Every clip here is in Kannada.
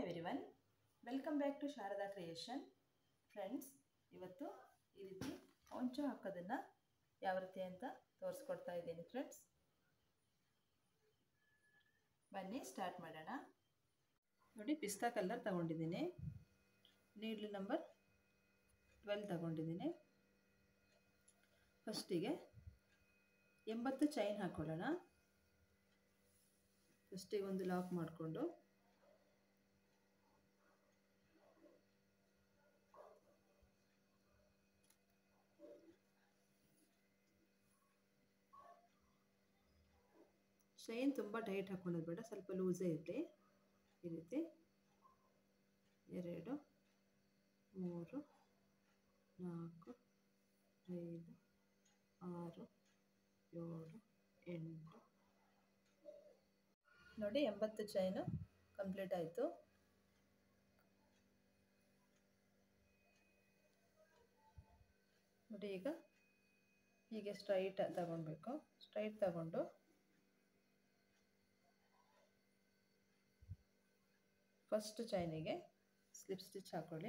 everyone welcome back to Sharada creation friends ಇವತ್ತು ಈ ರೀತಿ ಹೊಂಚು ಹಾಕೋದನ್ನು ಯಾವ ರೀತಿ ಅಂತ ತೋರಿಸ್ಕೊಡ್ತಾ ಇದ್ದೀನಿ ಫ್ರೆಂಡ್ಸ್ ಬನ್ನಿ ಸ್ಟಾರ್ಟ್ ಮಾಡೋಣ ನೋಡಿ ಪಿಸ್ತಾ ಕಲರ್ ತಗೊಂಡಿದ್ದೀನಿ ನೀಡ್ಲು ನಂಬರ್ ಟ್ವೆಲ್ ತಗೊಂಡಿದ್ದೀನಿ ಫಸ್ಟಿಗೆ ಎಂಬತ್ತು ಚೈನ್ ಹಾಕ್ಕೊಳ್ಳೋಣ ಫಸ್ಟಿಗೆ ಒಂದು ಲಾಕ್ ಮಾಡಿಕೊಂಡು ಚೈನ್ ತುಂಬ ಟೈಟ್ ಹಾಕೊಳ್ಳೋದು ಬೇಡ ಸ್ವಲ್ಪ ಲೂಸೇ ಇರಲಿ ಈ ರೀತಿ ಎರಡು ಮೂರು ನಾಲ್ಕು ಐದು ಆರು ಏಳು ಎಂಟು ನೋಡಿ ಎಂಬತ್ತು ಚೈನು ಕಂಪ್ಲೀಟ್ ಆಯಿತು ನೋಡಿ ಈಗ ಹೀಗೆ ಸ್ಟ್ರೈಟ್ ತಗೊಳ್ಬೇಕು ಸ್ಟ್ರೈಟ್ ತಗೊಂಡು ಫಸ್ಟ್ ಚೈನಿಗೆ ಸ್ಲಿಪ್ ಸ್ಟಿಚ್ ಹಾಕೊಳ್ಳಿ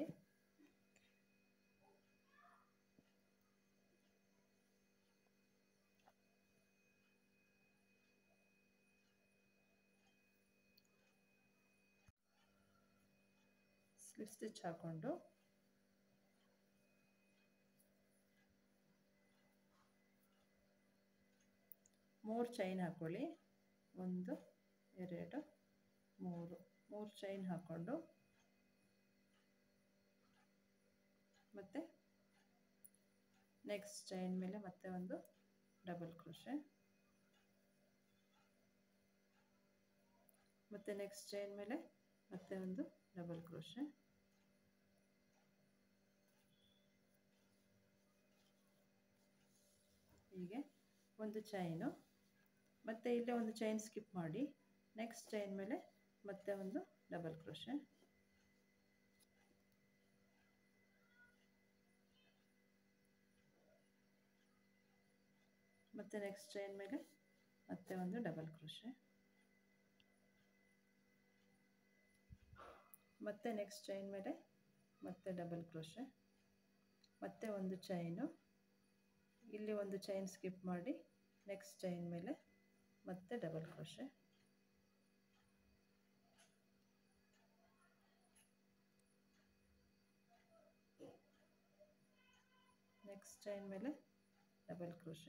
ಸ್ಲಿಪ್ ಸ್ಟಿಚ್ ಹಾಕ್ಕೊಂಡು ಮೂರು ಚೈನ್ ಹಾಕ್ಕೊಳ್ಳಿ ಒಂದು ಎರಡು ಮೂರು ಮೂರು ಚೈನ್ ಹಾಕ್ಕೊಂಡು ಮತ್ತು ನೆಕ್ಸ್ಟ್ ಚೈನ್ ಮೇಲೆ ಮತ್ತೆ ಒಂದು ಡಬಲ್ ಕ್ರೋಶೆ ಮತ್ತು ನೆಕ್ಸ್ಟ್ ಚೈನ್ ಮೇಲೆ ಮತ್ತೆ ಒಂದು ಡಬಲ್ ಕ್ರೋಶೆ ಹೀಗೆ ಒಂದು ಚೈನು ಮತ್ತು ಇಲ್ಲೇ ಒಂದು ಚೈನ್ ಸ್ಕಿಪ್ ಮಾಡಿ ನೆಕ್ಸ್ಟ್ ಚೈನ್ ಮೇಲೆ ಮತ್ತೆ ಒಂದು ಡಬಲ್ ಕ್ರೋಶೆ ಮತ್ತು ನೆಕ್ಸ್ಟ್ ಚೈನ್ ಮೇಲೆ ಮತ್ತೆ ಒಂದು ಡಬಲ್ ಕ್ರೋಶೆ ಮತ್ತೆ ನೆಕ್ಸ್ಟ್ ಚೈನ್ ಮೇಲೆ ಮತ್ತೆ ಡಬಲ್ ಕ್ರೋಶೆ ಮತ್ತೆ ಒಂದು ಚೈನು ಇಲ್ಲಿ ಒಂದು ಚೈನ್ ಸ್ಕಿಪ್ ಮಾಡಿ ನೆಕ್ಸ್ಟ್ ಚೈನ್ ಮೇಲೆ ಮತ್ತೆ ಡಬಲ್ ಕ್ರೋಶೆ ನೆಕ್ಸ್ಟ್ ಚೈನ್ ಮೇಲೆ ಡಬಲ್ ಕ್ರೋಶೆ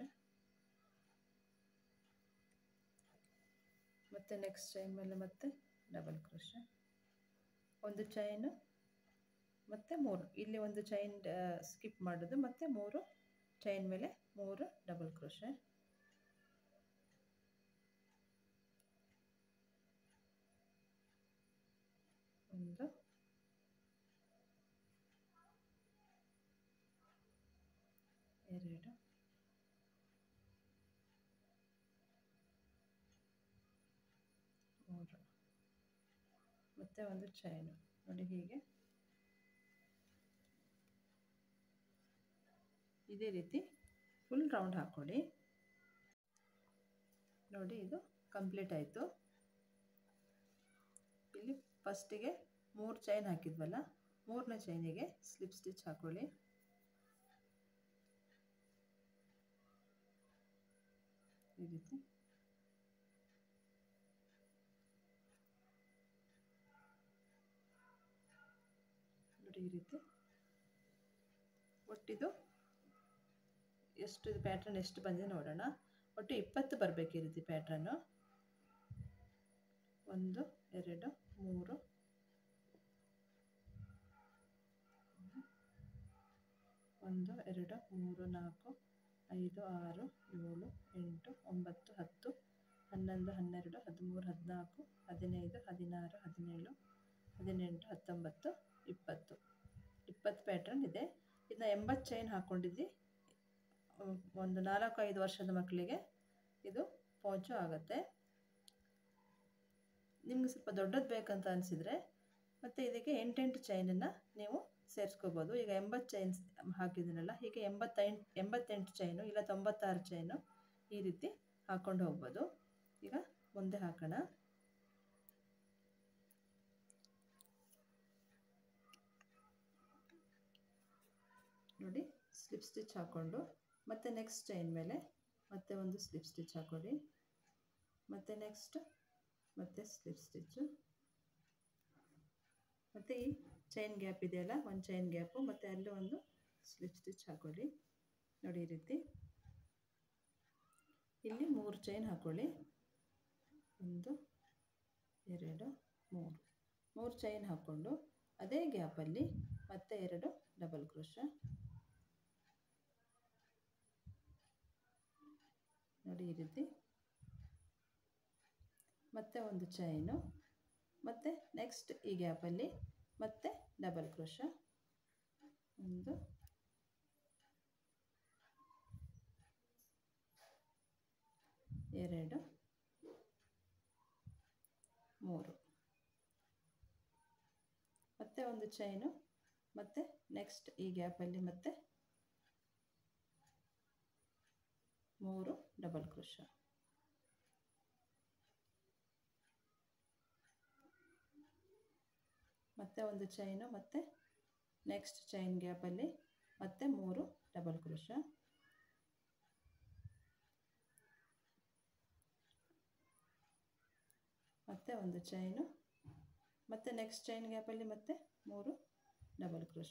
ಮತ್ತು ನೆಕ್ಸ್ಟ್ ಚೈನ್ ಮೇಲೆ ಮತ್ತೆ ಡಬಲ್ ಕ್ರೋಶೆ ಒಂದು ಚೈನು ಮತ್ತು ಮೂರು ಇಲ್ಲಿ ಒಂದು ಚೈನ್ ಸ್ಕಿಪ್ ಮಾಡೋದು ಮತ್ತು ಮೂರು ಚೈನ್ ಮೇಲೆ ಮೂರು ಡಬಲ್ ಕ್ರೋಶೆ ಒಂದು ಎರಡು ಮೂರು ಮತ್ತು ಒಂದು ಚೈನು ನೋಡಿ ಹೀಗೆ ಇದೇ ರೀತಿ ಫುಲ್ ರೌಂಡ್ ಹಾಕ್ಕೊಳ್ಳಿ ನೋಡಿ ಇದು ಕಂಪ್ಲೀಟ್ ಆಯಿತು ಇಲ್ಲಿ ಫಸ್ಟಿಗೆ ಮೂರು ಚೈನ್ ಹಾಕಿದ್ವಲ್ಲ ಮೂರನೇ ಚೈನಿಗೆ ಸ್ಲಿಪ್ ಸ್ಟಿಚ್ ಹಾಕ್ಕೊಳ್ಳಿ ಈ ರೀತಿ ನೋಡಿ ಈ ರೀತಿ ಒಟ್ಟಿದು ಎಷ್ಟು ಪ್ಯಾಟ್ರನ್ ಎಷ್ಟು ಬಂದಿದೆ ನೋಡೋಣ ಒಟ್ಟು ಇಪ್ಪತ್ತು ಬರಬೇಕು ಈ ರೀತಿ ಪ್ಯಾಟ್ರನ್ನು ಒಂದು ಎರಡು ಮೂರು ಒಂದು ಎರಡು ಮೂರು ನಾಲ್ಕು ಐದು ಆರು ಏಳು ಎಂಟು ಒಂಬತ್ತು ಹತ್ತು ಹನ್ನೊಂದು ಹನ್ನೆರಡು ಹದಿಮೂರು ಹದಿನಾಲ್ಕು ಹದಿನೈದು ಹದಿನಾರು ಹದಿನೇಳು ಹದಿನೆಂಟು ಹತ್ತೊಂಬತ್ತು ಇಪ್ಪತ್ತು ಇಪ್ಪತ್ತು ಪ್ಯಾಟ್ರನ್ ಇದೆ ಇದನ್ನ ಎಂಬತ್ತು ಚೈನ್ ಹಾಕ್ಕೊಂಡಿದ್ದಿ ಒಂದು ನಾಲ್ಕು ಐದು ವರ್ಷದ ಮಕ್ಕಳಿಗೆ ಇದು ಪೋಂಚು ಆಗುತ್ತೆ ನಿಮ್ಗೆ ಸ್ವಲ್ಪ ದೊಡ್ಡದು ಬೇಕಂತ ಅನಿಸಿದರೆ ಮತ್ತು ಇದಕ್ಕೆ ಎಂಟೆಂಟು ಚೈನನ್ನು ನೀವು ಸೇರಿಸ್ಕೋಬೋದು ಈಗ ಎಂಬತ್ತು ಚೈನ್ ಹಾಕಿದ್ದೀನಲ್ಲ ಹೀಗೆ ಎಂಬತ್ತೈಂಟು ಎಂಬತ್ತೆಂಟು ಚೈನು ಇಲ್ಲ ತೊಂಬತ್ತಾರು ಚೈನು ಈ ರೀತಿ ಹಾಕ್ಕೊಂಡು ಹೋಗ್ಬೋದು ಈಗ ಮುಂದೆ ಹಾಕೋಣ ಸ್ಲಿಪ್ ಸ್ಟಿಚ್ ಹಾಕ್ಕೊಂಡು ಮತ್ತು ನೆಕ್ಸ್ಟ್ ಚೈನ್ ಮೇಲೆ ಮತ್ತೆ ಒಂದು ಸ್ಲಿಪ್ ಸ್ಟಿಚ್ ಹಾಕೊಳ್ಳಿ ಮತ್ತು ನೆಕ್ಸ್ಟ್ ಮತ್ತೆ ಸ್ಲಿಪ್ ಸ್ಟಿಚ್ಚು ಮತ್ತು ಈ ಚೈನ್ ಗ್ಯಾಪ್ ಇದೆಯಲ್ಲ ಒಂದು ಚೈನ್ ಗ್ಯಾಪು ಮತ್ತು ಅಲ್ಲೂ ಒಂದು ಸ್ಲಿಪ್ ಸ್ಟಿಚ್ ಹಾಕೊಳ್ಳಿ ನೋಡಿ ಈ ರೀತಿ ಇಲ್ಲಿ ಮೂರು ಚೈನ್ ಹಾಕೊಳ್ಳಿ ಒಂದು ಎರಡು ಮೂರು ಮೂರು ಚೈನ್ ಹಾಕ್ಕೊಂಡು ಅದೇ ಗ್ಯಾಪಲ್ಲಿ ಮತ್ತೆ ಎರಡು ಡಬಲ್ ಕ್ರೋಶ ನೋಡಿ ಈ ರೀತಿ ಮತ್ತೆ ಒಂದು ಚೈನು ಮತ್ತು ನೆಕ್ಸ್ಟ್ ಈ ಗ್ಯಾಪಲ್ಲಿ ಮತ್ತೆ ಡಬಲ್ ಕ್ರೋಶ ಒಂದು ಎರಡು ಮೂರು ಮತ್ತೆ ಒಂದು ಚೈನು ಮತ್ತು ನೆಕ್ಸ್ಟ್ ಈ ಗ್ಯಾಪಲ್ಲಿ ಮತ್ತೆ ಮೂರು ಡಬಲ್ ಕ್ರೋಶ ಮತ್ತೆ ಒಂದು ಚೈನು ಮತ್ತು ನೆಕ್ಸ್ಟ್ ಚೈನ್ ಗ್ಯಾಪಲ್ಲಿ ಮತ್ತೆ ಮೂರು ಡಬಲ್ ಕ್ರೋಶ ಮತ್ತೆ ಒಂದು ಚೈನು ಮತ್ತು ನೆಕ್ಸ್ಟ್ ಚೈನ್ ಗ್ಯಾಪಲ್ಲಿ ಮತ್ತೆ ಮೂರು ಡಬಲ್ ಕ್ರೋಶ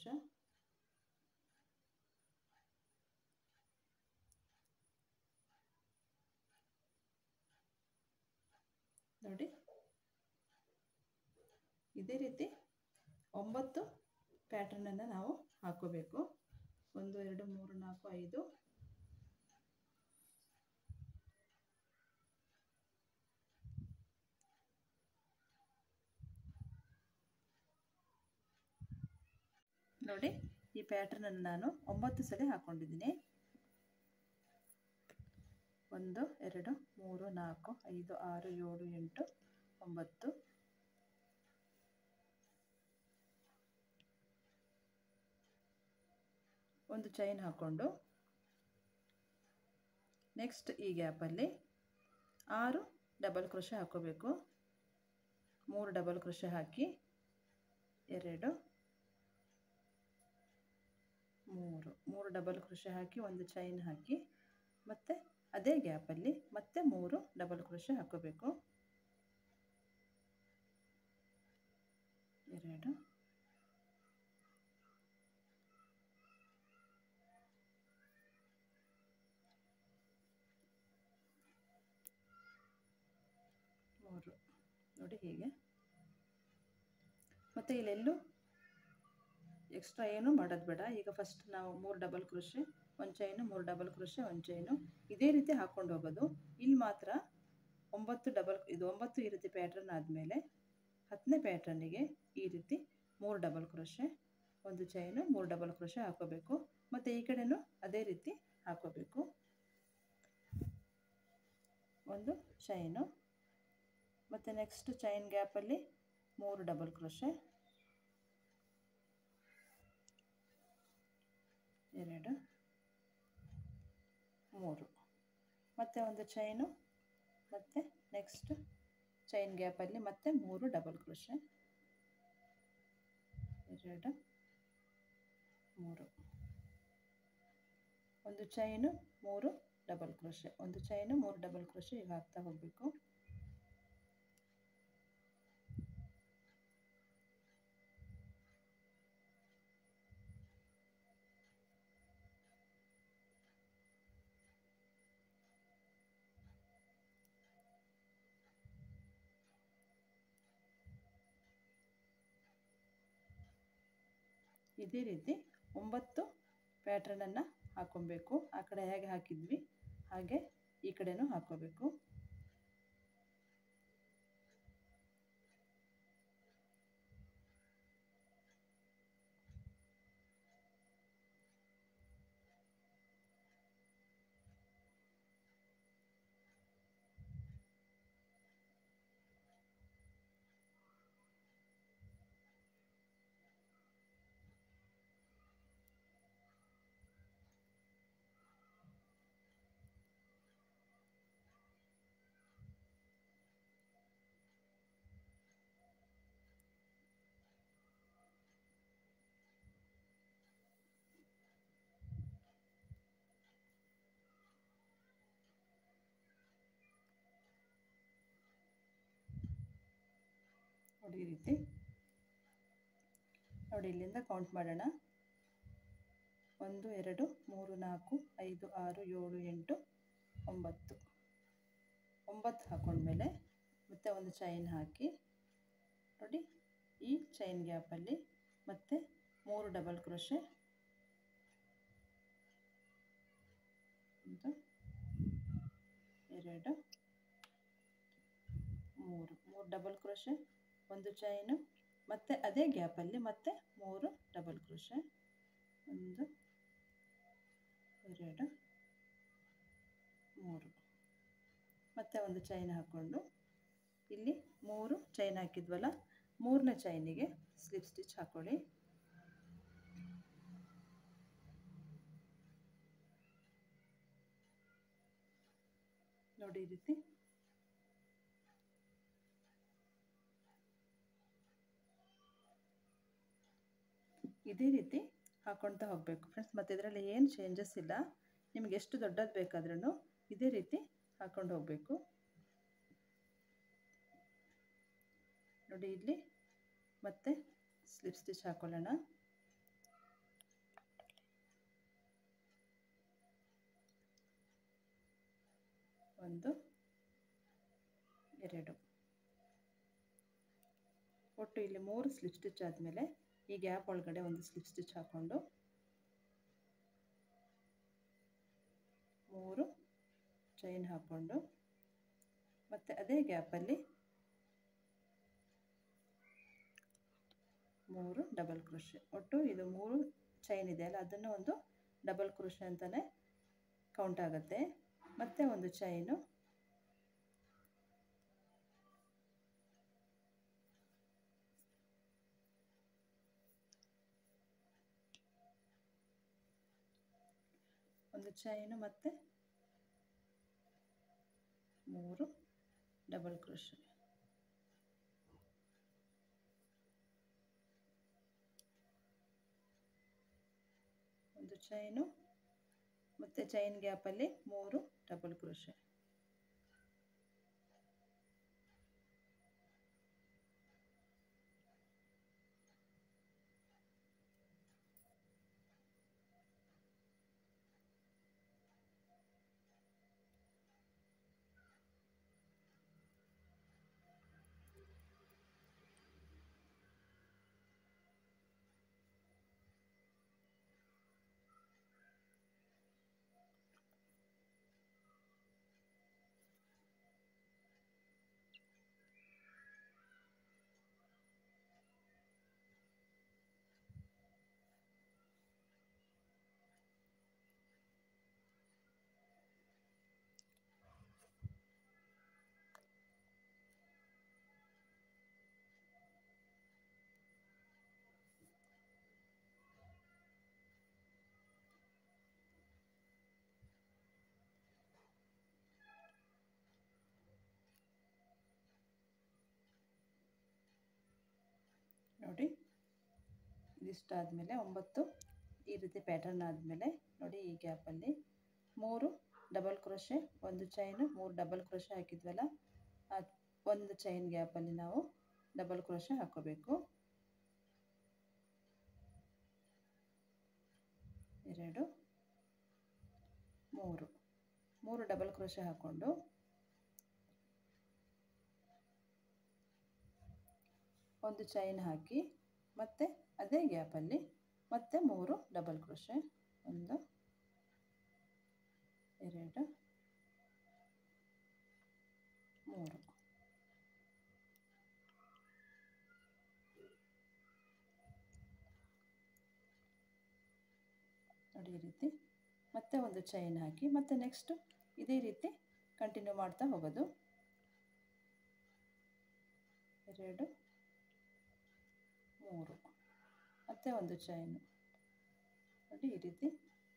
ನೋಡಿ ಇದೇ ರೀತಿ ಒಂಬತ್ತು ಪ್ಯಾಟರ್ನನ್ನು ನಾವು ಹಾಕೋಬೇಕು ಒಂದು ಎರಡು ಮೂರು ನಾಲ್ಕು ಐದು ನೋಡಿ ಈ ಪ್ಯಾಟರ್ನನ್ನು ನಾನು ಒಂಬತ್ತು ಸಲ ಹಾಕ್ಕೊಂಡಿದ್ದೀನಿ ಒಂದು ಎರಡು ಮೂರು ನಾಲ್ಕು ಐದು ಆರು ಏಳು ಎಂಟು ಒಂಬತ್ತು ಒಂದು ಚೈನ್ ಹಾಕ್ಕೊಂಡು ನೆಕ್ಸ್ಟ್ ಈ ಗ್ಯಾಪಲ್ಲಿ ಆರು ಡಬಲ್ ಕ್ರೋಶ ಹಾಕೋಬೇಕು ಮೂರು ಡಬಲ್ ಕ್ರೋಶ ಹಾಕಿ ಎರಡು ಮೂರು ಮೂರು ಡಬಲ್ ಕ್ರೋಶ ಹಾಕಿ ಒಂದು ಚೈನ್ ಹಾಕಿ ಮತ್ತು ಅದೇ ಗ್ಯಾಪಲ್ಲಿ ಮತ್ತೆ ಮೂರು ಡಬಲ್ ಕ್ರೋಶ ಹಾಕೋಬೇಕು ಎರಡು ಮೂರು ನೋಡಿ ಹೀಗೆ ಮತ್ತು ಇಲ್ಲೆಲ್ಲೂ ಎಕ್ಸ್ಟ್ರಾ ಏನೂ ಮಾಡೋದು ಬೇಡ ಈಗ ಫಸ್ಟ್ ನಾವು ಮೂರು ಡಬಲ್ ಕ್ರೋಶೆ ಒಂದು ಚೈನು ಮೂರು ಡಬಲ್ ಕ್ರೋಶೆ ಒಂದು ಚೈನು ಇದೇ ರೀತಿ ಹಾಕ್ಕೊಂಡು ಹೋಗೋದು ಇಲ್ಲಿ ಮಾತ್ರ ಒಂಬತ್ತು ಡಬಲ್ ಇದು ಒಂಬತ್ತು ಈ ರೀತಿ ಪ್ಯಾಟ್ರನ್ ಆದಮೇಲೆ ಹತ್ತನೇ ಪ್ಯಾಟ್ರನ್ನಿಗೆ ಈ ರೀತಿ ಮೂರು ಡಬಲ್ ಕ್ರೋಶೆ ಒಂದು ಚೈನು ಮೂರು ಡಬಲ್ ಕ್ರೋಶೆ ಹಾಕೋಬೇಕು ಮತ್ತು ಈ ಕಡೆನೂ ಅದೇ ರೀತಿ ಹಾಕೋಬೇಕು ಒಂದು ಚೈನು ಮತ್ತು ನೆಕ್ಸ್ಟ್ ಚೈನ್ ಗ್ಯಾಪಲ್ಲಿ ಮೂರು ಡಬಲ್ ಕ್ರೋಶೆ ಎರಡು ಮೂರು ಮತ್ತು ಒಂದು ಚೈನು ಮತ್ತು ನೆಕ್ಸ್ಟ್ ಚೈನ್ ಗ್ಯಾಪಲ್ಲಿ ಮತ್ತೆ ಮೂರು ಡಬಲ್ ಕ್ರೋಶೆ ಎರಡು ಮೂರು ಒಂದು ಚೈನು ಮೂರು ಡಬಲ್ ಕ್ರೋಶೆ ಒಂದು ಚೈನು ಮೂರು ಡಬಲ್ ಕ್ರೋಶೆ ಈಗ ಹಾಕ್ತಾ ಹೋಗಬೇಕು ಇದೇ ರೀತಿ ಒಂಬತ್ತು ಪ್ಯಾಟ್ರನನ್ನು ಹಾಕ್ಕೊಬೇಕು ಆ ಕಡೆ ಹೇಗೆ ಹಾಕಿದ್ವಿ ಹಾಗೆ ಈ ಕಡೆನೂ ಹಾಕ್ಕೋಬೇಕು ನೋಡಿ ಈ ರೀತಿ ನೋಡಿ ಇಲ್ಲಿಂದ ಕೌಂಟ್ ಮಾಡೋಣ ಒಂದು ಎರಡು ಮೂರು ನಾಲ್ಕು ಐದು ಆರು ಏಳು ಎಂಟು ಒಂಬತ್ತು ಒಂಬತ್ತು ಹಾಕೊಂಡ್ಮೇಲೆ ಮತ್ತೆ ಒಂದು ಚೈನ್ ಹಾಕಿ ನೋಡಿ ಈ ಚೈನ್ ಗ್ಯಾಪಲ್ಲಿ ಮತ್ತೆ ಮೂರು ಡಬಲ್ ಕ್ರೋಶೆ ಒಂದು ಎರಡು ಮೂರು ಮೂರು ಡಬಲ್ ಕ್ರೋಶೆ ಒಂದು ಚೈನು ಮತ್ತು ಅದೇ ಗ್ಯಾಪಲ್ಲಿ ಮತ್ತೆ ಮೂರು ಡಬಲ್ ಕ್ರೋಶೆ ಒಂದು ಎರಡು ಮೂರು ಮತ್ತೆ ಒಂದು ಚೈನ್ ಹಾಕ್ಕೊಂಡು ಇಲ್ಲಿ ಮೂರು ಚೈನ್ ಹಾಕಿದ್ವಲ್ಲ ಮೂರನೇ ಚೈನಿಗೆ ಸ್ಲಿಪ್ ಸ್ಟಿಚ್ ಹಾಕೊಳ್ಳಿ ನೋಡಿ ಈ ರೀತಿ ಇದೇ ರೀತಿ ಹಾಕೊಳ್ತಾ ಹೋಗಬೇಕು ಫ್ರೆಂಡ್ಸ್ ಮತ್ತು ಇದರಲ್ಲಿ ಏನು ಚೇಂಜಸ್ ಇಲ್ಲ ನಿಮಗೆ ಎಷ್ಟು ದೊಡ್ಡದು ಬೇಕಾದ್ರೂ ಇದೇ ರೀತಿ ಹಾಕೊಂಡು ಹೋಗಬೇಕು ನೋಡಿ ಇಲ್ಲಿ ಮತ್ತೆ ಸ್ಲಿಪ್ ಸ್ಟಿಚ್ ಹಾಕೊಳ್ಳೋಣ ಒಂದು ಎರಡು ಒಟ್ಟು ಇಲ್ಲಿ ಮೂರು ಸ್ಲಿಪ್ ಸ್ಟಿಚ್ ಆದಮೇಲೆ ಈ ಗ್ಯಾಪ್ ಒಳಗಡೆ ಒಂದು ಸ್ಲಿಪ್ ಸ್ಟಿಚ್ ಹಾಕ್ಕೊಂಡು ಮೂರು ಚೈನ್ ಹಾಕ್ಕೊಂಡು ಮತ್ತು ಅದೇ ಗ್ಯಾಪಲ್ಲಿ ಮೂರು ಡಬಲ್ ಕ್ರೋಶೆ ಒಟ್ಟು ಇದು ಮೂರು ಚೈನ್ ಇದೆ ಅಲ್ಲ ಅದನ್ನು ಒಂದು ಡಬಲ್ ಕ್ರೋಶೆ ಅಂತಲೇ ಕೌಂಟ್ ಆಗುತ್ತೆ ಮತ್ತು ಒಂದು ಚೈನು ಒಂದು ಚೈನು ಮತ್ತು ಮೂರು ಡಬಲ್ ಕ್ರೋಶೆ ಒಂದು ಚೈನು ಮತ್ತು ಚೈನ್ ಗ್ಯಾಪಲ್ಲಿ ಮೂರು ಡಬಲ್ ಕ್ರೋಶೆ ನೋಡಿ ಇದಿಷ್ಟಾದಮೇಲೆ ಒಂಬತ್ತು ಈ ರೀತಿ ಪ್ಯಾಟರ್ನ್ ಆದಮೇಲೆ ನೋಡಿ ಈ ಗ್ಯಾಪಲ್ಲಿ ಮೂರು ಡಬಲ್ ಕ್ರೋಶೆ ಒಂದು ಚೈನು ಮೂರು ಡಬಲ್ ಕ್ರೋಶೆ ಹಾಕಿದ್ವಲ್ಲ ಆ ಒಂದು ಚೈನ್ ಗ್ಯಾಪಲ್ಲಿ ನಾವು ಡಬಲ್ ಕ್ರೋಶೆ ಹಾಕೋಬೇಕು ಎರಡು ಮೂರು ಮೂರು ಡಬಲ್ ಕ್ರೋಶೆ ಹಾಕ್ಕೊಂಡು ಒಂದು ಚೈನ್ ಹಾಕಿ ಮತ್ತು ಅದೇ ಗ್ಯಾಪಲ್ಲಿ ಮತ್ತೆ ಮೂರು ಡಬಲ್ ಕ್ರೋಶೆ ಒಂದು ಎರಡು ಮೂರು ನೋಡಿ ಈ ರೀತಿ ಮತ್ತೆ ಒಂದು ಚೈನ್ ಹಾಕಿ ಮತ್ತೆ ನೆಕ್ಸ್ಟ್ ಇದೇ ರೀತಿ ಕಂಟಿನ್ಯೂ ಮಾಡ್ತಾ ಹೋಗೋದು ಎರಡು ಮೂರು ಮತ್ತೆ ಒಂದು ಚೈನು ನೋಡಿ ಈ ರೀತಿ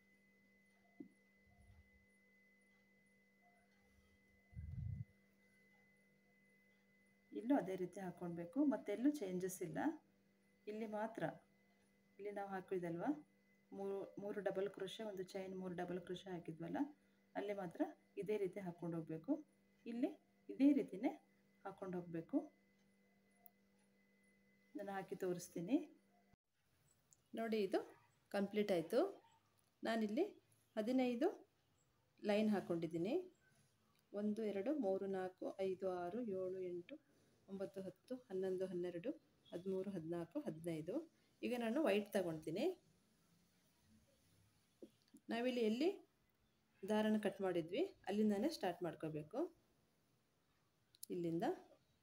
ಇಲ್ಲೂ ಅದೇ ರೀತಿ ಹಾಕ್ಕೊಳ್ಬೇಕು ಮತ್ತೆಲ್ಲೂ ಚೇಂಜಸ್ ಇಲ್ಲ ಇಲ್ಲಿ ಮಾತ್ರ ಇಲ್ಲಿ ನಾವು ಹಾಕಿದಲ್ವ ಮೂರು ಮೂರು ಡಬಲ್ ಕ್ರೋಶೆ ಒಂದು ಚೈನ್ ಮೂರು ಡಬಲ್ ಕ್ರೋಶೆ ಹಾಕಿದ್ವಲ್ಲ ಅಲ್ಲಿ ಮಾತ್ರ ಇದೇ ರೀತಿ ಹಾಕ್ಕೊಂಡು ಹೋಗಬೇಕು ಇಲ್ಲಿ ಇದೇ ರೀತಿಯೇ ಹಾಕ್ಕೊಂಡು ಹೋಗಬೇಕು ನಾನು ಹಾಕಿ ತೋರಿಸ್ತೀನಿ ನೋಡಿ ಇದು ಕಂಪ್ಲೀಟ್ ಆಯಿತು ನಾನಿಲ್ಲಿ ಹದಿನೈದು ಲೈನ್ ಹಾಕ್ಕೊಂಡಿದ್ದೀನಿ ಒಂದು ಎರಡು ಮೂರು ನಾಲ್ಕು ಐದು ಆರು ಏಳು ಎಂಟು ಒಂಬತ್ತು ಹತ್ತು ಹನ್ನೊಂದು ಹನ್ನೆರಡು ಹದಿಮೂರು ಹದಿನಾಲ್ಕು ಹದಿನೈದು ಈಗ ನಾನು ವೈಟ್ ತಗೊಳ್ತೀನಿ ನಾವಿಲ್ಲಿ ಎಲ್ಲಿ ದಾರನ ಕಟ್ ಮಾಡಿದ್ವಿ ಅಲ್ಲಿಂದನೇ ಸ್ಟಾರ್ಟ್ ಮಾಡ್ಕೋಬೇಕು ಇಲ್ಲಿಂದ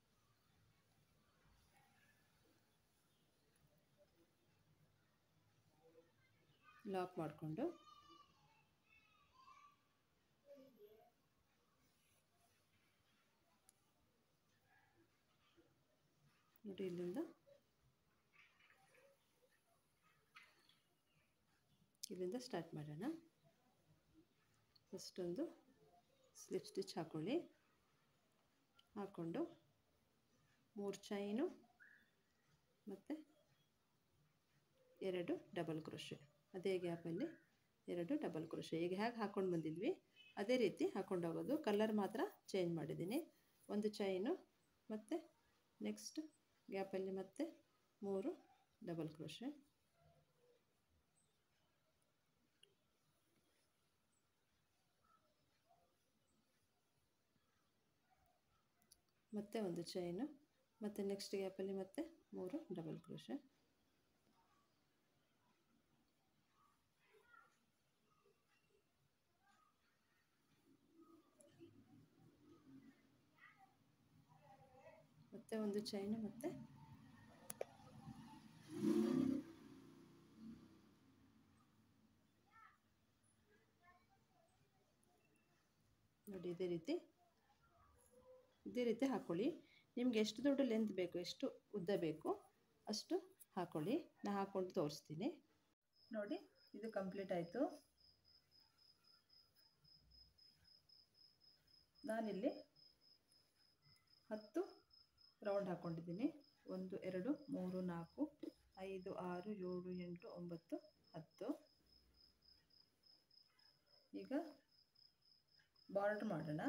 ಲಾಕ್ ಮಾಡಿಕೊಂಡು ನೋಡಿ ಇಲ್ಲಿಂದ ಇಲ್ಲಿಂದ ಸ್ಟಾರ್ಟ್ ಮಾಡೋಣ ಫಸ್ಟೊಂದು ಸ್ಲಿಪ್ ಸ್ಟಿಚ್ ಹಾಕ್ಕೊಳ್ಳಿ ಹಾಕ್ಕೊಂಡು ಮೂರು ಚೈನು ಮತ್ತು ಎರಡು ಡಬಲ್ ಕ್ರೋಶೆ ಅದೇ ಗ್ಯಾಪಲ್ಲಿ ಎರಡು ಡಬಲ್ ಕ್ರೋಶೆ ಈಗ ಹೇಗೆ ಹಾಕ್ಕೊಂಡು ಬಂದಿದ್ವಿ ಅದೇ ರೀತಿ ಹಾಕ್ಕೊಂಡು ಹೋಗೋದು ಕಲರ್ ಮಾತ್ರ ಚೇಂಜ್ ಮಾಡಿದ್ದೀನಿ ಒಂದು ಚೈನು ಮತ್ತು ನೆಕ್ಸ್ಟ್ ಗ್ಯಾಪಲ್ಲಿ ಮತ್ತೆ ಮೂರು ಡಬಲ್ ಕ್ರೋಶೆ ಮತ್ತೆ ಒಂದು ಚೈನು ಮತ್ತು ನೆಕ್ಸ್ಟ್ ಗ್ಯಾಪಲ್ಲಿ ಮತ್ತೆ ಮೂರು ಡಬಲ್ ಕ್ರೋಶೆ ಮತ್ತೆ ಒಂದು ಚೈನು ಮತ್ತೆ ನೋಡಿ ಇದೇ ರೀತಿ ಇದೇ ರೀತಿ ಹಾಕ್ಕೊಳ್ಳಿ ನಿಮ್ಗೆ ಎಷ್ಟು ದೊಡ್ಡ ಲೆಂತ್ ಬೇಕು ಎಷ್ಟು ಉದ್ದ ಬೇಕು ಅಷ್ಟು ಹಾಕ್ಕೊಳ್ಳಿ ನಾ ಹಾಕ್ಕೊಂಡು ತೋರಿಸ್ತೀನಿ ನೋಡಿ ಇದು ಕಂಪ್ಲೀಟ್ ಆಯಿತು ನಾನಿಲ್ಲಿ ಹತ್ತು ರೌಂಡ್ ಹಾಕ್ಕೊಂಡಿದ್ದೀನಿ ಒಂದು ಎರಡು ಮೂರು ನಾಲ್ಕು ಐದು ಆರು ಏಳು ಎಂಟು ಒಂಬತ್ತು ಹತ್ತು ಈಗ ಬಾರ್ಡ್ರ್ ಮಾಡೋಣ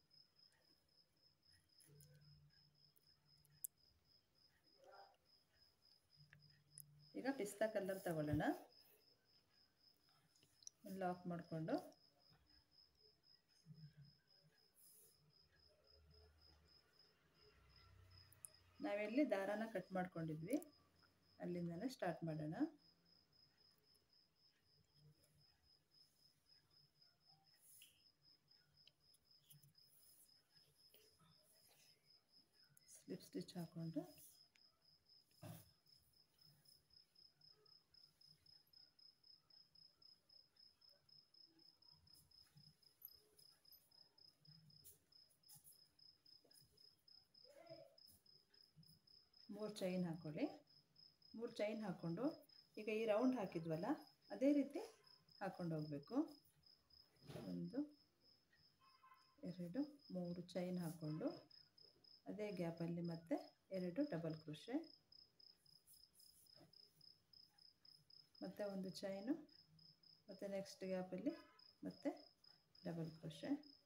ಈಗ ಪಿಸ್ತಾ ಕಲರ್ ತಗೊಳ್ಳೋಣ ಲಾಕ್ ಮಾಡಿಕೊಂಡು ನಾವೆಲ್ಲಿ ದಾರಾನ ಕಟ್ ಮಾಡ್ಕೊಂಡಿದ್ವಿ ಅಲ್ಲಿಂದನೇ ಸ್ಟಾರ್ಟ್ ಮಾಡೋಣ ಸ್ಲಿಪ್ ಸ್ಟಿಚ್ ಹಾಕ್ಕೊಂಡು ಮೂರು ಚೈನ್ ಹಾಕ್ಕೊಳ್ಳಿ ಮೂರು ಚೈನ್ ಹಾಕ್ಕೊಂಡು ಈಗ ಈ ರೌಂಡ್ ಹಾಕಿದ್ವಲ್ಲ ಅದೇ ರೀತಿ ಹಾಕ್ಕೊಂಡು ಹೋಗಬೇಕು ಒಂದು ಎರಡು ಮೂರು ಚೈನ್ ಹಾಕ್ಕೊಂಡು ಅದೇ ಗ್ಯಾಪಲ್ಲಿ ಮತ್ತೆ ಎರಡು ಡಬಲ್ ಕ್ರೋಶೆ ಮತ್ತು ಒಂದು ಚೈನು ಮತ್ತು ನೆಕ್ಸ್ಟ್ ಗ್ಯಾಪಲ್ಲಿ ಮತ್ತೆ ಡಬಲ್ ಕ್ರೋಶೆ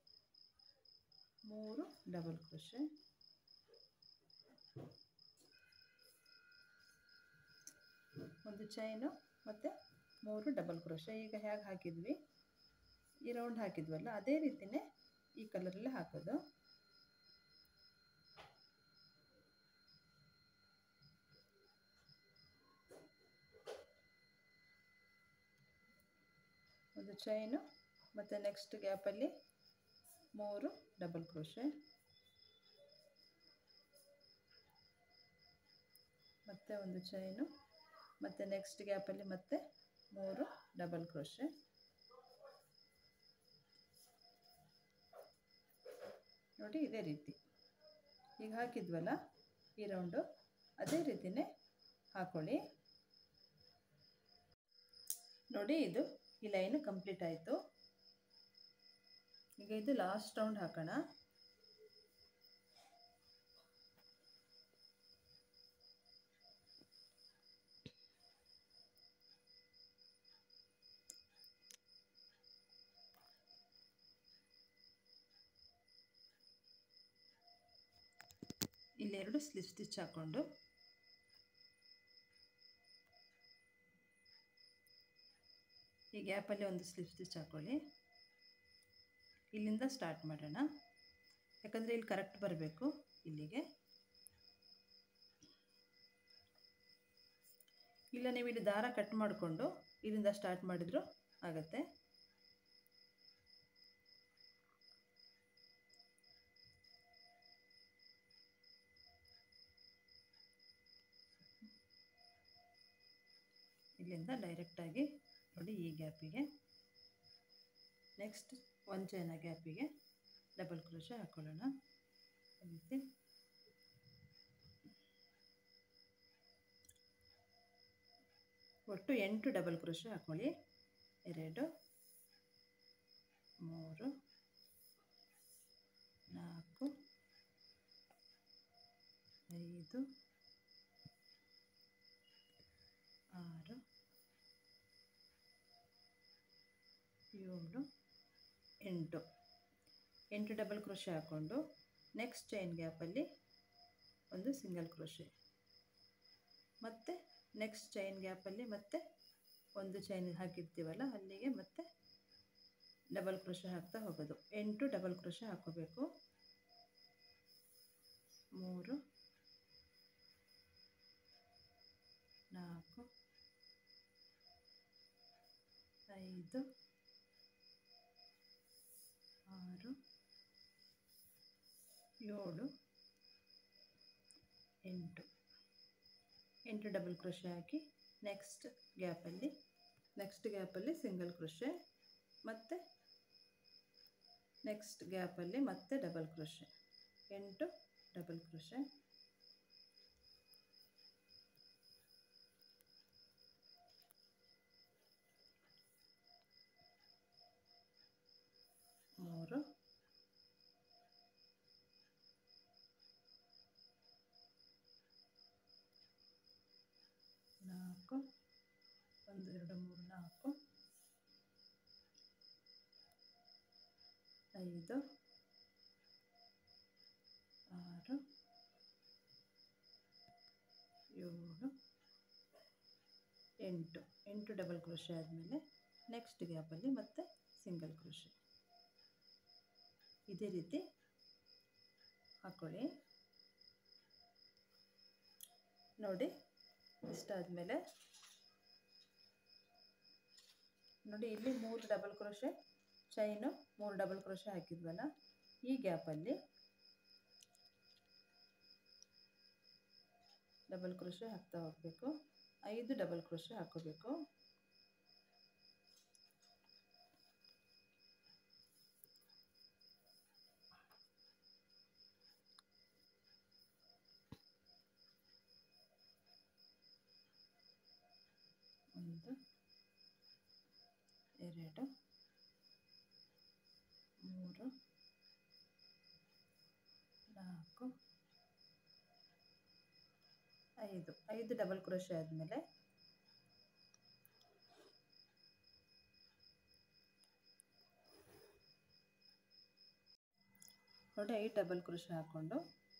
ಮೂರು ಡಬಲ್ ಕ್ರೋಶೆ ಒಂದು ಚೈನು ಮತ್ತು ಮೂರು ಡಬಲ್ ಕ್ರೋಶೆ ಈಗ ಹೇಗೆ ಹಾಕಿದ್ವಿ ಈ ರೌಂಡ್ ಹಾಕಿದ್ವಲ್ಲ ಅದೇ ರೀತಿಯೇ ಈ ಕಲರಲ್ಲಿ ಹಾಕೋದು ಒಂದು ಚೈನು ಮತ್ತು ನೆಕ್ಸ್ಟ್ ಗ್ಯಾಪಲ್ಲಿ ಮೂರು ಡಬಲ್ ಕ್ರೋಶೆ ಮತ್ತೆ ಒಂದು ಚೈನು ಮತ್ತು ನೆಕ್ಸ್ಟ್ ಗ್ಯಾಪಲ್ಲಿ ಮತ್ತೆ ಮೂರು ಡಬಲ್ ಕ್ರೋಶೆ ನೋಡಿ ಇದೇ ರೀತಿ ಈಗ ಹಾಕಿದ್ವಲ್ಲ ಈ ರೌಂಡು ಅದೇ ರೀತಿಯೇ ಹಾಕ್ಕೊಳ್ಳಿ ನೋಡಿ ಇದು ಈ ಲೈನ್ ಕಂಪ್ಲೀಟ್ ಆಯಿತು ಈಗ ಇದು ಲಾಸ್ಟ್ ರೌಂಡ್ ಹಾಕೋಣ ಇಲ್ಲೆರಡು ಸ್ಲಿಪ್ ಸ್ಟಿಚ್ ಹಾಕ್ಕೊಂಡು ಗ್ಯಾಪಲ್ಲಿ ಒಂದು ಸ್ಲಿಪ್ ಸ್ಟಿಚ್ ಹಾಕ್ಕೊಳ್ಳಿ ಇಲ್ಲಿಂದ ಸ್ಟಾರ್ಟ್ ಮಾಡೋಣ ಯಾಕಂದರೆ ಇಲ್ಲಿ ಕರೆಕ್ಟ್ ಬರಬೇಕು ಇಲ್ಲಿಗೆ ಇಲ್ಲ ನೀವು ಇಲ್ಲಿ ದಾರ ಕಟ್ ಮಾಡಿಕೊಂಡು ಇಲ್ಲಿಂದ ಸ್ಟಾರ್ಟ್ ಮಾಡಿದ್ರು ಆಗತ್ತೆ ಇಲ್ಲಿಂದ ಡೈರೆಕ್ಟಾಗಿ ನೋಡಿ ಈ ಗ್ಯಾಪಿಗೆ ನೆಕ್ಸ್ಟ್ ಒಂದು ಚೈನ ಗ್ಯಾಪಿಗೆ ಡಬಲ್ ಕ್ರೋಶ ಹಾಕ್ಕೊಳ್ಳೋಣ ಈ ರೀತಿ ಒಟ್ಟು ಎಂಟು ಡಬಲ್ ಕ್ರೋಶ ಹಾಕ್ಕೊಳ್ಳಿ ಎರಡು ಮೂರು ನಾಲ್ಕು ಐದು ಆರು ಏಳು ಎಂಟು ಎಂಟು ಡಬಲ್ ಕ್ರೋಶೆ ಹಾಕ್ಕೊಂಡು ನೆಕ್ಸ್ಟ್ ಚೈನ್ ಗ್ಯಾಪಲ್ಲಿ ಒಂದು ಸಿಂಗಲ್ ಕ್ರೋಶೆ ಮತ್ತು ನೆಕ್ಸ್ಟ್ ಚೈನ್ ಗ್ಯಾಪಲ್ಲಿ ಮತ್ತೆ ಒಂದು ಚೈನ್ ಹಾಕಿರ್ತೀವಲ್ಲ ಅಲ್ಲಿಗೆ ಮತ್ತೆ ಡಬಲ್ ಕ್ರೋಶೆ ಹಾಕ್ತಾ ಹೋಗೋದು ಎಂಟು ಡಬಲ್ ಕ್ರೋಶೆ ಹಾಕ್ಕೋಬೇಕು ಮೂರು ನಾಲ್ಕು ಐದು ಆರು ಏಳು ಎಂಟು ಎಂಟು ಡಬಲ್ ಕ್ರೋಶೆ ಹಾಕಿ ನೆಕ್ಸ್ಟ್ ಗ್ಯಾಪಲ್ಲಿ ನೆಕ್ಸ್ಟ್ ಗ್ಯಾಪಲ್ಲಿ ಸಿಂಗಲ್ ಕ್ರೋಶೆ ಮತ್ತು ನೆಕ್ಸ್ಟ್ ಗ್ಯಾಪಲ್ಲಿ ಮತ್ತೆ ಡಬಲ್ ಕ್ರೋಶೆ ಎಂಟು ಡಬಲ್ ಕ್ರೋಶೆ ಮೂರು ನಾಲ್ಕು ಒಂದು ಎರಡು ಮೂರು ನಾಲ್ಕು ಐದು ಆರು ಏಳು ಎಂಟು ಎಂಟು ಡಬಲ್ ಕ್ರೋಶೆ ಆದಮೇಲೆ ನೆಕ್ಸ್ಟ್ ಗ್ಯಾಪಲ್ಲಿ ಮತ್ತೆ ಸಿಂಗಲ್ ಕ್ರೋಶೆ ಇದೇ ರೀತಿ ಹಾಕ್ಕೊಳ್ಳಿ ನೋಡಿ ಇಷ್ಟಾದಮೇಲೆ ನೋಡಿ ಇಲ್ಲಿ ಮೂರು ಡಬಲ್ ಕ್ರೋಶೆ ಚೈನು ಮೂರು ಡಬಲ್ ಕ್ರೋಶೆ ಹಾಕಿದ್ವಲ್ಲ ಈ ಗ್ಯಾಪಲ್ಲಿ ಡಬಲ್ ಕ್ರೋಶೆ ಹಾಕ್ತಾ ಹೋಗಬೇಕು ಐದು ಡಬಲ್ ಕ್ರೋಶೆ ಹಾಕೋಬೇಕು ಒಂದು ಎರಡು ಮೂರು ನಾಲ್ಕು ಐದು ಐದು ಡಬಲ್ ಕ್ರೋಶೆ ಆದಮೇಲೆ ನೋಡಿ ಐದು ಡಬಲ್ ಕ್ರೋಶೆ ಹಾಕ್ಕೊಂಡು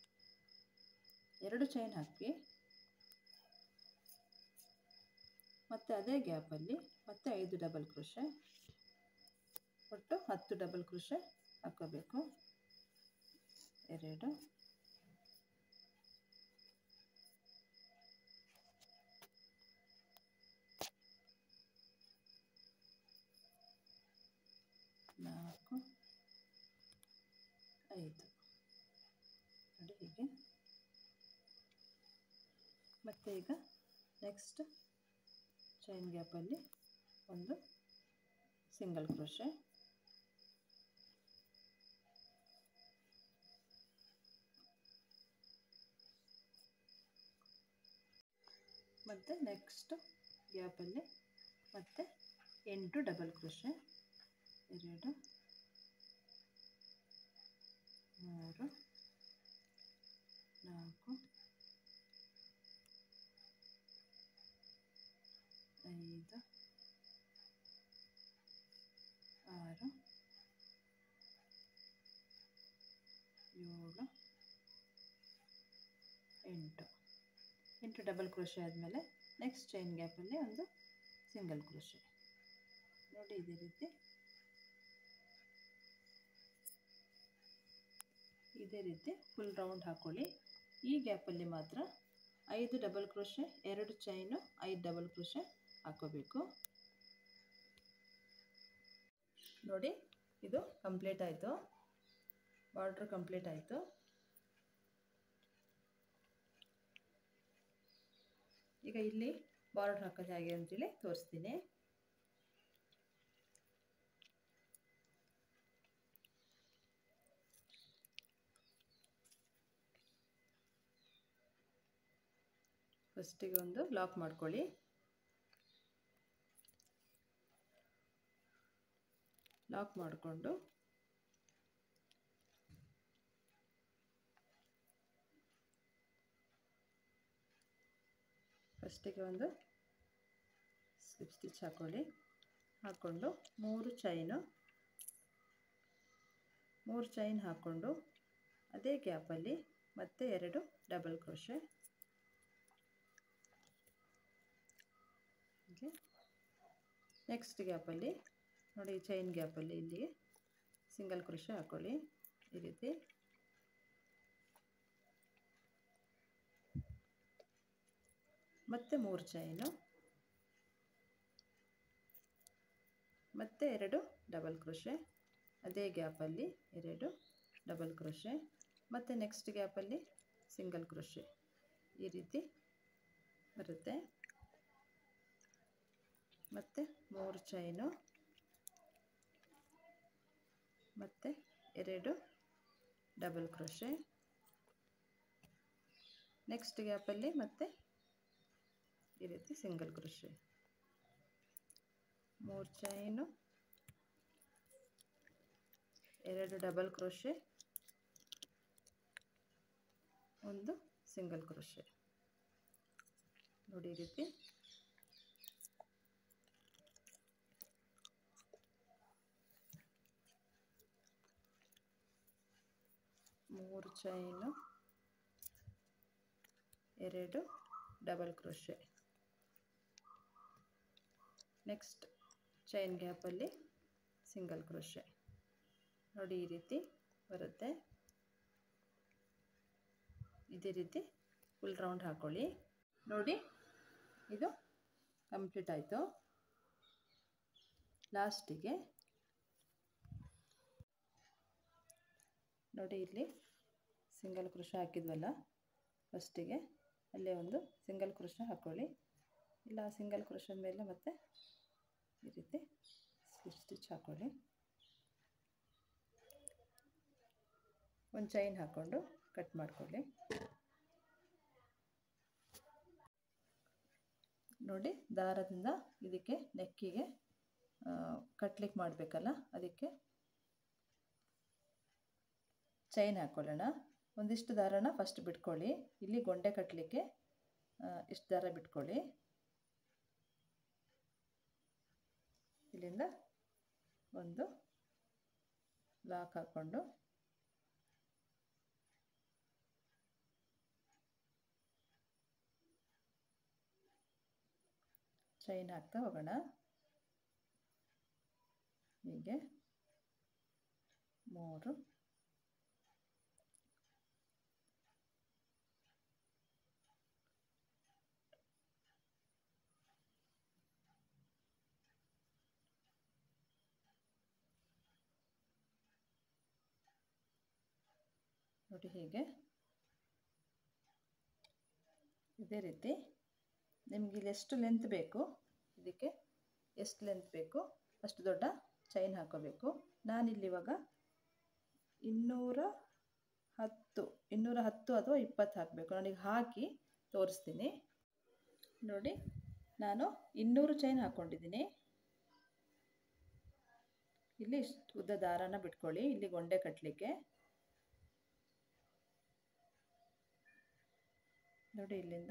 ಎರಡು ಚೈನ್ ಹಾಕಿ ಮತ್ತು ಅದೇ ಗ್ಯಾಪಲ್ಲಿ ಮತ್ತೆ ಐದು ಡಬಲ್ ಕ್ರೋಶೆ ಒಟ್ಟು ಹತ್ತು ಡಬಲ್ ಕ್ರೋಶೆ ಹಾಕ್ಕೋಬೇಕು ಎರಡು ನಾಲ್ಕು ಐದು ನೋಡಿ ಹೀಗೆ ಮತ್ತು ಈಗ ನೆಕ್ಸ್ಟ್ ಚೈನ್ ಗ್ಯಾಪಲ್ಲಿ ಒಂದು ಸಿಂಗಲ್ ಕ್ರೋಶೆ ಮತ್ತು ನೆಕ್ಸ್ಟ್ ಗ್ಯಾಪಲ್ಲಿ ಮತ್ತೆ ಎಂಟು ಡಬಲ್ ಕ್ರೋಶೆ ಎರಡು ಮೂರು ನಾಲ್ಕು ಐದು ಆರು ಏಳು ಎಂಟು ಎಂಟು ಡಬಲ್ ಕ್ರೋಶೆ ಆದಮೇಲೆ ನೆಕ್ಸ್ಟ್ ಚೈನ್ ಗ್ಯಾಪಲ್ಲಿ ಒಂದು ಸಿಂಗಲ್ ಕ್ರೋಶೆ ನೋಡಿ ನೋಡಿ ಇದೇ ರೀತಿ ಇದೇ ರೀತಿ ಫುಲ್ ರೌಂಡ್ ಹಾಕ್ಕೊಳ್ಳಿ ಈ ಗ್ಯಾಪಲ್ಲಿ ಮಾತ್ರ ಐದು ಡಬಲ್ ಕ್ರೋಶೆ ಎರಡು ಚೈನು ಐದು ಡಬಲ್ ಕ್ರೋಶೆ ಹಾಕೋಬೇಕು ನೋಡಿ ಇದು ಕಂಪ್ಲೀಟ್ ಆಯಿತು ಬಾರ್ಡ್ರ್ ಕಂಪ್ಲೀಟ್ ಆಯಿತು ಈಗ ಇಲ್ಲಿ ಬಾರ್ಡರ್ ಹಾಕೋದು ಹೇಗೆ ಅಂತೇಳಿ ತೋರಿಸ್ತೀನಿ ಫಸ್ಟಿಗೆ ಒಂದು ಲಾಕ್ ಮಾಡ್ಕೊಳ್ಳಿ ಲಾಕ್ ಮಾಡಿಕೊಂಡು ಫಸ್ಟಿಗೆ ಒಂದು ಸ್ಲಿಪ್ ಸ್ಟಿಚ್ ಹಾಕ್ಕೊಳ್ಳಿ ಹಾಕ್ಕೊಂಡು ಮೂರು ಚೈನು ಮೂರು ಚೈನ್ ಹಾಕ್ಕೊಂಡು ಅದೇ ಗ್ಯಾಪಲ್ಲಿ ಮತ್ತೆ ಎರಡು ಡಬಲ್ ಕ್ರೋಶೆ ಓಕೆ ನೆಕ್ಸ್ಟ್ ಗ್ಯಾಪಲ್ಲಿ ನೋಡಿ ಚೈನ್ ಗ್ಯಾಪಲ್ಲಿ ಇಲ್ಲಿಗೆ ಸಿಂಗಲ್ ಕ್ರೋಶೆ ಹಾಕ್ಕೊಳ್ಳಿ ಈ ರೀತಿ ಮತ್ತೆ ಮೂರು ಚೈನು ಮತ್ತೆ ಎರಡು ಡಬಲ್ ಕ್ರೋಶೆ ಅದೇ ಗ್ಯಾಪಲ್ಲಿ ಎರಡು ಡಬಲ್ ಕ್ರೋಶೆ ಮತ್ತು ನೆಕ್ಸ್ಟ್ ಗ್ಯಾಪಲ್ಲಿ ಸಿಂಗಲ್ ಕ್ರೋಶೆ ಈ ರೀತಿ ಬರುತ್ತೆ ಮತ್ತು ಮೂರು ಚೈನು ಮತ್ತು ಎರಡು ಡಬಲ್ ಕ್ರೋಶೆ ನೆಕ್ಸ್ಟ್ ಗ್ಯಾಪಲ್ಲಿ ಮತ್ತೆ ಈ ರೀತಿ ಸಿಂಗಲ್ ಕ್ರೋಶೆ ಮೂರು ಚೈನು ಎರಡು ಡಬಲ್ ಕ್ರೋಶೆ ಒಂದು ಸಿಂಗಲ್ ಕ್ರೋಶೆ ನೋಡಿ ಈ ರೀತಿ ಮೂರು ಚೈನು ಎರಡು ಡಬಲ್ ಕ್ರೋಶೆ ನೆಕ್ಸ್ಟ್ ಚೈನ್ ಗ್ಯಾಪಲ್ಲಿ ಸಿಂಗಲ್ ಕ್ರೋಶೆ ನೋಡಿ ಈ ರೀತಿ ಬರುತ್ತೆ ಇದೇ ರೀತಿ ಫುಲ್ ರೌಂಡ್ ಹಾಕ್ಕೊಳ್ಳಿ ನೋಡಿ ಇದು ಕಂಪ್ಲೀಟ್ ಆಯಿತು ಲಾಸ್ಟಿಗೆ ನೋಡಿ ಇಲ್ಲಿ ಸಿಂಗಲ್ ಕ್ರೋಶ ಹಾಕಿದ್ವಲ್ಲ ಫಸ್ಟಿಗೆ ಅಲ್ಲೇ ಒಂದು ಸಿಂಗಲ್ ಕ್ರೋಶ ಹಾಕ್ಕೊಳ್ಳಿ ಇಲ್ಲ ಸಿಂಗಲ್ ಕ್ರೋಶದ ಮೇಲೆ ಮತ್ತೆ ಈ ರೀತಿ ಸ್ಲಿಪ್ ಸ್ಟಿಚ್ ಹಾಕ್ಕೊಳ್ಳಿ ಒಂದು ಚೈನ್ ಹಾಕ್ಕೊಂಡು ಕಟ್ ಮಾಡಿಕೊಳ್ಳಿ ನೋಡಿ ದಾರದಿಂದ ಇದಕ್ಕೆ ನೆಕ್ಕಿಗೆ ಕಟ್ಲಿಕ್ಕೆ ಮಾಡಬೇಕಲ್ಲ ಅದಕ್ಕೆ ಚೈನ್ ಹಾಕ್ಕೊಳ್ಳೋಣ ಒಂದಿಷ್ಟು ದಾರನ ಫಸ್ಟ್ ಬಿಟ್ಕೊಳ್ಳಿ ಇಲ್ಲಿ ಗೊಂಡೆ ಕಟ್ಟಲಿಕ್ಕೆ ಇಷ್ಟು ದಾರ ಬಿಟ್ಕೊಳ್ಳಿ ಇಲ್ಲಿಂದ ಒಂದು ಲಾಕ್ ಹಾಕ್ಕೊಂಡು ಚೈನ್ ಹಾಕ್ತಾ ಹೋಗೋಣ ಹೀಗೆ ಮೂರು ನೋಡಿ ಹೀಗೆ ಇದೇ ರೀತಿ ನಿಮಗೆ ಇಲ್ಲಿ ಎಷ್ಟು ಲೆಂತ್ ಬೇಕು ಇದಕ್ಕೆ ಎಷ್ಟು ಲೆಂತ್ ಬೇಕು ಅಷ್ಟು ದೊಡ್ಡ ಚೈನ್ ಹಾಕೋಬೇಕು ನಾನಿಲ್ಲಿ ಇವಾಗ ಇನ್ನೂರ ಹತ್ತು ಇನ್ನೂರ ಹತ್ತು ಅಥವಾ ಇಪ್ಪತ್ತು ಹಾಕಬೇಕು ನಾನೀಗ ಹಾಕಿ ತೋರಿಸ್ತೀನಿ ನೋಡಿ ನಾನು ಇನ್ನೂರು ಚೈನ್ ಹಾಕ್ಕೊಂಡಿದ್ದೀನಿ ಇಲ್ಲಿ ಇಷ್ಟು ಉದ್ದ ದಾರಾನ ಬಿಟ್ಕೊಳ್ಳಿ ಇಲ್ಲಿ ಗೊಂಡೆ ಕಟ್ಟಲಿಕ್ಕೆ ನೋಡಿ ಇಲ್ಲಿಂದ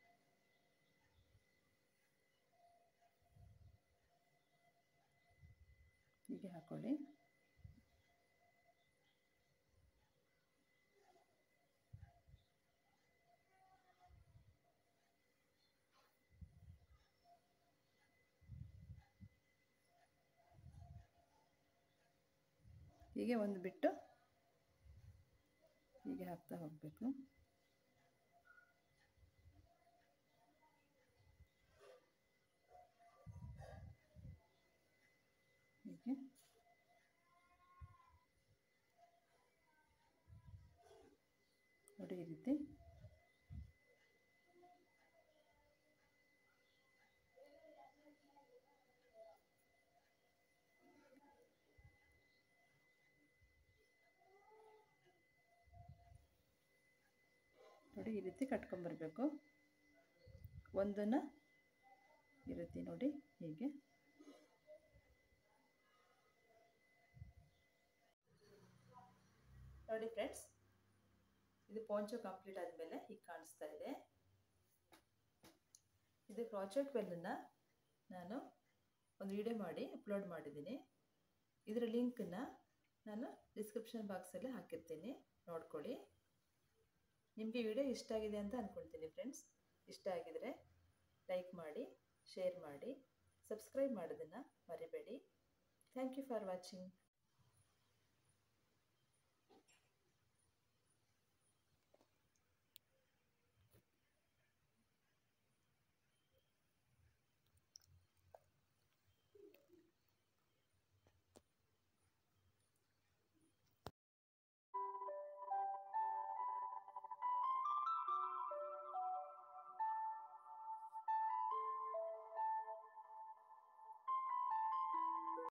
ಹೀಗೆ ಹಾಕೊಳ್ಳಿ ಹೀಗೆ ಒಂದು ಬಿಟ್ಟು ಹೀಗೆ ಹಾಕ್ತಾ ಹೋಗಬೇಕು ಹೀಗೆ ನೋಡಿ ಈ ರೀತಿ ನೋಡಿ ಈ ರೀತಿ ಕಟ್ಕೊಂಬರ್ಬೇಕು ಒಂದನ್ನು ಈ ರೀತಿ ನೋಡಿ ಹೀಗೆ ನೋಡಿ ಫ್ರೆಂಡ್ಸ್ ಇದು ಪೋಂಚು ಕಂಪ್ಲೀಟ್ ಆದಮೇಲೆ ಹೀಗೆ ಕಾಣಿಸ್ತಾ ಇದೆ ಇದು ಪ್ರಾಜೆಕ್ಟ್ ವೆಲ್ಲನ್ನು ನಾನು ಒಂದು ವಿಡಿಯೋ ಮಾಡಿ ಅಪ್ಲೋಡ್ ಮಾಡಿದ್ದೀನಿ ಇದರ ಲಿಂಕನ್ನು ನಾನು ಡಿಸ್ಕ್ರಿಪ್ಷನ್ ಬಾಕ್ಸಲ್ಲಿ ಹಾಕಿರ್ತೀನಿ ನೋಡ್ಕೊಳ್ಳಿ ನಿಮಗೆ ವಿಡಿಯೋ ಇಷ್ಟ ಆಗಿದೆ ಅಂತ ಅಂದ್ಕೊಳ್ತೀನಿ ಫ್ರೆಂಡ್ಸ್ ಇಷ್ಟ ಆಗಿದರೆ ಲೈಕ್ ಮಾಡಿ ಶೇರ್ ಮಾಡಿ ಸಬ್ಸ್ಕ್ರೈಬ್ ಮಾಡೋದನ್ನು ಮರಿಬೇಡಿ ಥ್ಯಾಂಕ್ ಯು ಫಾರ್ ವಾಚಿಂಗ್